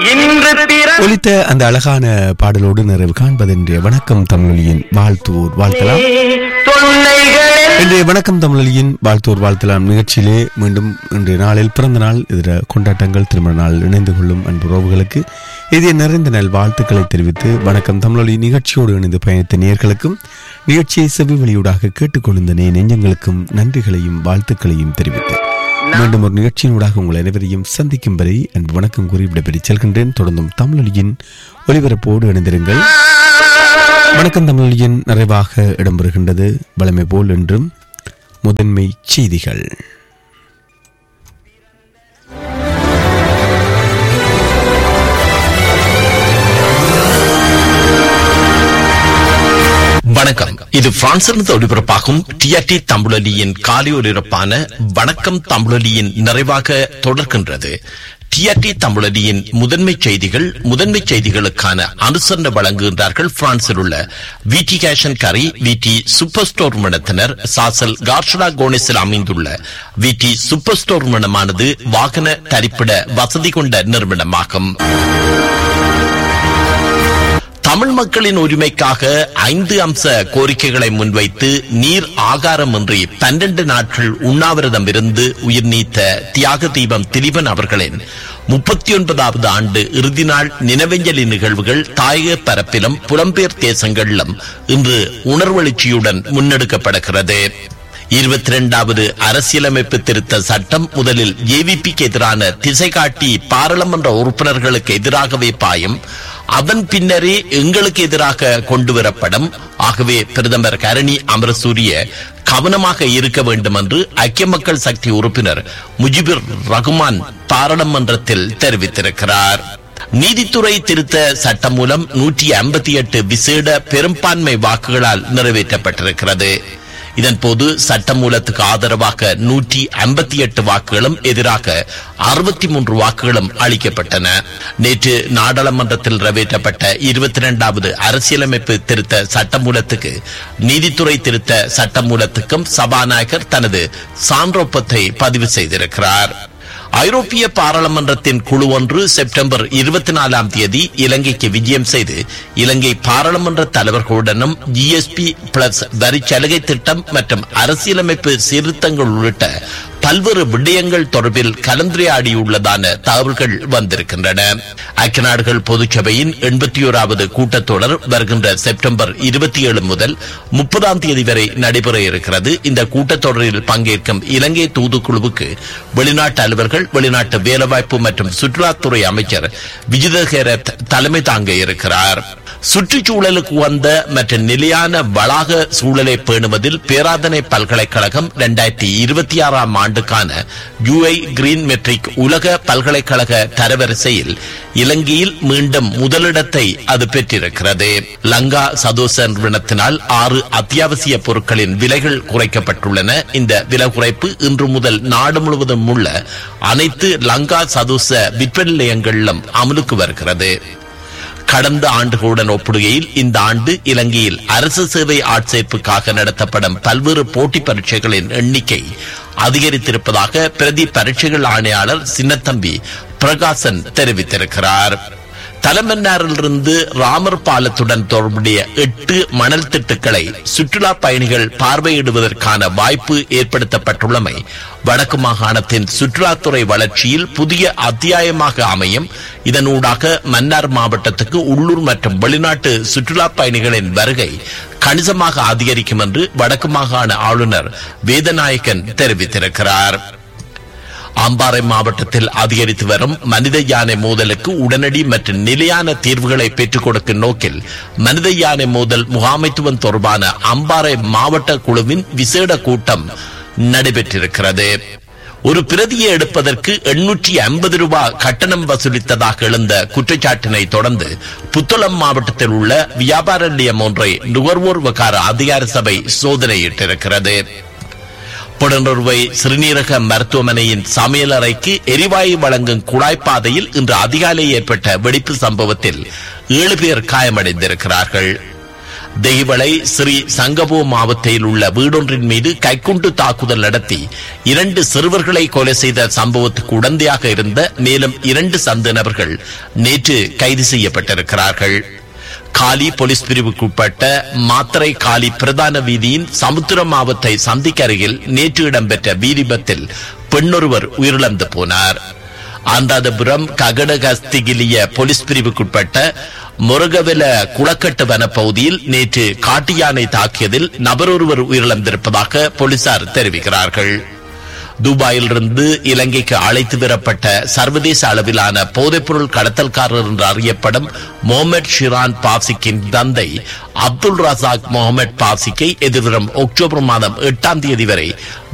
இன்று பிற ஒலித்த அந்த அழகான பாடலோடு நிறைவு காண்பதென்றைய வணக்கம் தமிழொலியின் வாழ்த்துவோர் வாழ்த்தலாம் தொல்லைகளே இன்றைய வணக்கம் தமிழொலியின் வாழ்த்துவோர் வாழ்த்தலாம் நிகழ்ச்சியிலே மீண்டும் இன்றைய நாளில் பிறந்த நாள் இதர கொண்டாட்டங்கள் திருமண நாள் இணைந்து கொள்ளும் அன்பு உறவுகளுக்கு இதே நிறைந்த நல் வாழ்த்துக்களை தெரிவித்து வணக்கம் தமிழொலி நிகழ்ச்சியோடு இணைந்து பயணித்த நேர்களுக்கும் நிகழ்ச்சியை செவி வழியூடாக கேட்டுக்கொண்டிருந்த நே நெஞ்சங்களுக்கும் நன்றிகளையும் வாழ்த்துக்களையும் தெரிவித்து மீண்டும் ஒரு நிகழ்ச்சியினூடாக உங்கள் அனைவரையும் சந்திக்கும் வரை அன்பு வணக்கம் கூறி விடைபெறி செல்கின்றேன் தொடர்ந்தும் தமிழொலியின் ஒலிபரப்போடு இணைந்திருங்கள் வணக்கம் தமிழொலியின் நிறைவாக இடம்பெறுகின்றது வளமை போல் என்றும் முதன்மை செய்திகள் வணக்கம் இது பிரான்சிலிருந்து ஒளிபரப்பாகும் டிஆர்டி தமிழொலியின் காலை ஒலிபரப்பான வணக்கம் தமிழொலியின் நிறைவாக தொடர்கின்றது டிஆர்டி தமிழொலியின் முதன்மை செய்திகள் முதன்மை செய்திகளுக்கான அனுசரணை வழங்குகின்றார்கள் பிரான்சில் உள்ள விடி கேஷன் கரி விடி சூப்பர் ஸ்டோர் நிறுவனத்தினர் சாசல் கார்ஷடா கோனிஸில் அமைந்துள்ள விடி சூப்பர் ஸ்டோர் நிறுவனமானது வாகன தரிப்பிட வசதி கொண்ட நிறுவனமாகும் தமிழ் மக்களின் உரிமைக்காக ஐந்து அம்ச கோரிக்கைகளை முன்வைத்து நீர் ஆகாரமின்றி பன்னெண்டு நாட்கள் உண்ணாவிரதம் இருந்து உயிர் நீத்த தியாக தீபம் திலீபன் அவர்களின் முப்பத்தி ஒன்பதாவது ஆண்டு இறுதி நாள் நினைவஞ்சலி நிகழ்வுகள் தாயக பரப்பிலும் புலம்பெயர் தேசங்களிலும் இன்று உணர்வெழுச்சியுடன் முன்னெடுக்கப்படுகிறது இருபத்தி இரண்டாவது அரசியலமைப்பு திருத்த சட்டம் முதலில் ஏவிபிக்கு எதிரான திசை காட்டி பாராளுமன்ற உறுப்பினர்களுக்கு எதிராகவே பாயும் அதன் பின்னரே எங்களுக்கு எதிராக கொண்டு வரப்படும் ஆகவே பிரதமர் கரணி அமரசூரிய கவனமாக இருக்க வேண்டும் என்று ஐக்கிய மக்கள் சக்தி உறுப்பினர் முஜிபுர் ரகுமான் பாராளுமன்றத்தில் தெரிவித்திருக்கிறார் நீதித்துறை திருத்த சட்டம் மூலம் நூற்றி ஐம்பத்தி எட்டு விசேட பெரும்பான்மை வாக்குகளால் நிறைவேற்றப்பட்டிருக்கிறது இதன்போது சட்டமூலத்துக்கு ஆதரவாக நூற்றி ஐம்பத்தி எட்டு வாக்குகளும் எதிராக அறுபத்தி மூன்று வாக்குகளும் அளிக்கப்பட்டன நேற்று நாடாளுமன்றத்தில் நிறைவேற்றப்பட்ட இருபத்தி இரண்டாவது அரசியலமைப்பு திருத்த சட்டமூலத்துக்கு நீதித்துறை திருத்த சட்டமூலத்துக்கும் சபாநாயகர் தனது சான்றொப்பத்தை பதிவு செய்திருக்கிறார் ஐரோப்பிய பாராளுமன்றத்தின் குழு ஒன்று செப்டம்பர் இருபத்தி நாலாம் தேதி இலங்கைக்கு விஜயம் செய்து இலங்கை பாராளுமன்ற தலைவர்களுடனும் ஜிஎஸ்பி பிளஸ் வரி சலுகை திட்டம் மற்றும் அரசியலமைப்பு சீர்திருத்தங்கள் உள்ளிட்ட பல்வேறு விடயங்கள் தொடர்பில் கலந்துரையாடியுள்ளதான தகவல்கள் வந்திருக்கின்றன ஐக்கிய நாடுகள் பொதுச்சபையின் எண்பத்தி ஓராவது கூட்டத்தொடர் வருகின்ற செப்டம்பர் இருபத்தி ஏழு முதல் முப்பதாம் தேதி வரை நடைபெற இருக்கிறது இந்த கூட்டத்தொடரில் பங்கேற்கும் இலங்கை தூதுக்குழுவுக்கு வெளிநாட்டு அலுவலர்கள் வெளிநாட்டு வேலைவாய்ப்பு மற்றும் சுற்றுலாத்துறை அமைச்சர் விஜிதஹேர தலைமை தாங்க இருக்கிறார் சுற்றுச்சூழலுக்கு வந்த மற்ற நிலையான வளாக சூழலை பேணுவதில் பேராதனை பல்கலைக்கழகம் இரண்டாயிரத்தி இருபத்தி ஆறாம் ஆண்டுக்கான யூஐ கிரீன் மெட்ரிக் உலக பல்கலைக்கழக தரவரிசையில் இலங்கையில் மீண்டும் முதலிடத்தை அது பெற்றிருக்கிறது லங்கா சதோச நிறுவனத்தினால் ஆறு அத்தியாவசிய பொருட்களின் விலைகள் குறைக்கப்பட்டுள்ளன இந்த விலை குறைப்பு இன்று முதல் நாடு முழுவதும் உள்ள அனைத்து லங்கா சதோச விற்பனை நிலையங்களிலும் அமலுக்கு வருகிறது கடந்த ஆண்டுகளுடன் ஒப்பிடுகையில் இந்த ஆண்டு இலங்கையில் அரசு சேவை ஆட்சேர்ப்புக்காக நடத்தப்படும் பல்வேறு போட்டி பரீட்சைகளின் எண்ணிக்கை அதிகரித்திருப்பதாக பிரதி பரீட்சைகள் ஆணையாளர் சின்னத்தம்பி பிரகாசன் தெரிவித்திருக்கிறார் தலைமன்னாரிலிருந்து ராமர் பாலத்துடன் தொடர்புடைய எட்டு மணல் திட்டுக்களை சுற்றுலா பயணிகள் பார்வையிடுவதற்கான வாய்ப்பு ஏற்படுத்தப்பட்டுள்ளமை வடக்கு மாகாணத்தின் சுற்றுலாத்துறை வளர்ச்சியில் புதிய அத்தியாயமாக அமையும் இதனூடாக மன்னார் மாவட்டத்துக்கு உள்ளூர் மற்றும் வெளிநாட்டு சுற்றுலா பயணிகளின் வருகை கணிசமாக அதிகரிக்கும் என்று வடக்கு மாகாண ஆளுநர் வேதநாயகன் தெரிவித்திருக்கிறார் அம்பாறை மாவட்டத்தில் அதிகரித்து வரும் மனித யானை மோதலுக்கு உடனடி மற்றும் நிலையான தீர்வுகளை பெற்றுக் கொடுக்கும் நோக்கில் மனித யானை மோதல் முகாமைத்துவம் தொடர்பான அம்பாறை மாவட்ட குழுவின் விசேட கூட்டம் நடைபெற்றிருக்கிறது ஒரு பிரதியை எடுப்பதற்கு எண்ணூற்றி ஐம்பது ரூபாய் கட்டணம் வசூலித்ததாக எழுந்த குற்றச்சாட்டினை தொடர்ந்து புத்தளம் மாவட்டத்தில் உள்ள வியாபார நிலையம் ஒன்றை நுகர்வோர் விவகார அதிகார சபை சோதனையிட்டிருக்கிறது புடனூர்வை சிறுநீரக மருத்துவமனையின் சமையலறைக்கு எரிவாயு வழங்கும் குழாய்ப்பாதையில் இன்று அதிகாலை ஏற்பட்ட வெடிப்பு சம்பவத்தில் ஏழு பேர் காயமடைந்திருக்கிறார்கள் தெய்வளை ஸ்ரீ சங்கபோ மாவட்டத்தில் உள்ள வீடொன்றின் மீது கைக்குண்டு தாக்குதல் நடத்தி இரண்டு சிறுவர்களை கொலை செய்த சம்பவத்துக்கு உடந்தையாக இருந்த மேலும் இரண்டு சந்த நபர்கள் நேற்று கைது செய்யப்பட்டிருக்கிறார்கள் காலி போலீஸ் பிரிவுக்குட்பட்ட மாத்தரை காலி பிரதான வீதியின் சமுத்திர மாவத்தை சந்திக்கு அருகில் நேற்று இடம்பெற்ற வீதிபத்தில் பெண்ணொருவர் உயிரிழந்து போனார் ஆண்டாதபுரம் ககடகஸ்திகிலிய போலீஸ் பிரிவுக்குட்பட்ட முருகவெல குளக்கட்டு வன பகுதியில் நேற்று காட்டு யானை தாக்கியதில் நபரொருவர் உயிரிழந்திருப்பதாக போலீசார் தெரிவிக்கிறார்கள் துபாயிலிருந்து இலங்கைக்கு அழைத்து வரப்பட்ட சர்வதேச அளவிலான போதைப்பொருள் கடத்தல்காரர் என்று அறியப்படும் முகமது ஷிரான் பாசிக்கின் தந்தை அப்துல் ரசாக் முகமது பாசிக்கை எதிர்வரும் அக்டோபர் மாதம் எட்டாம் தேதி வரை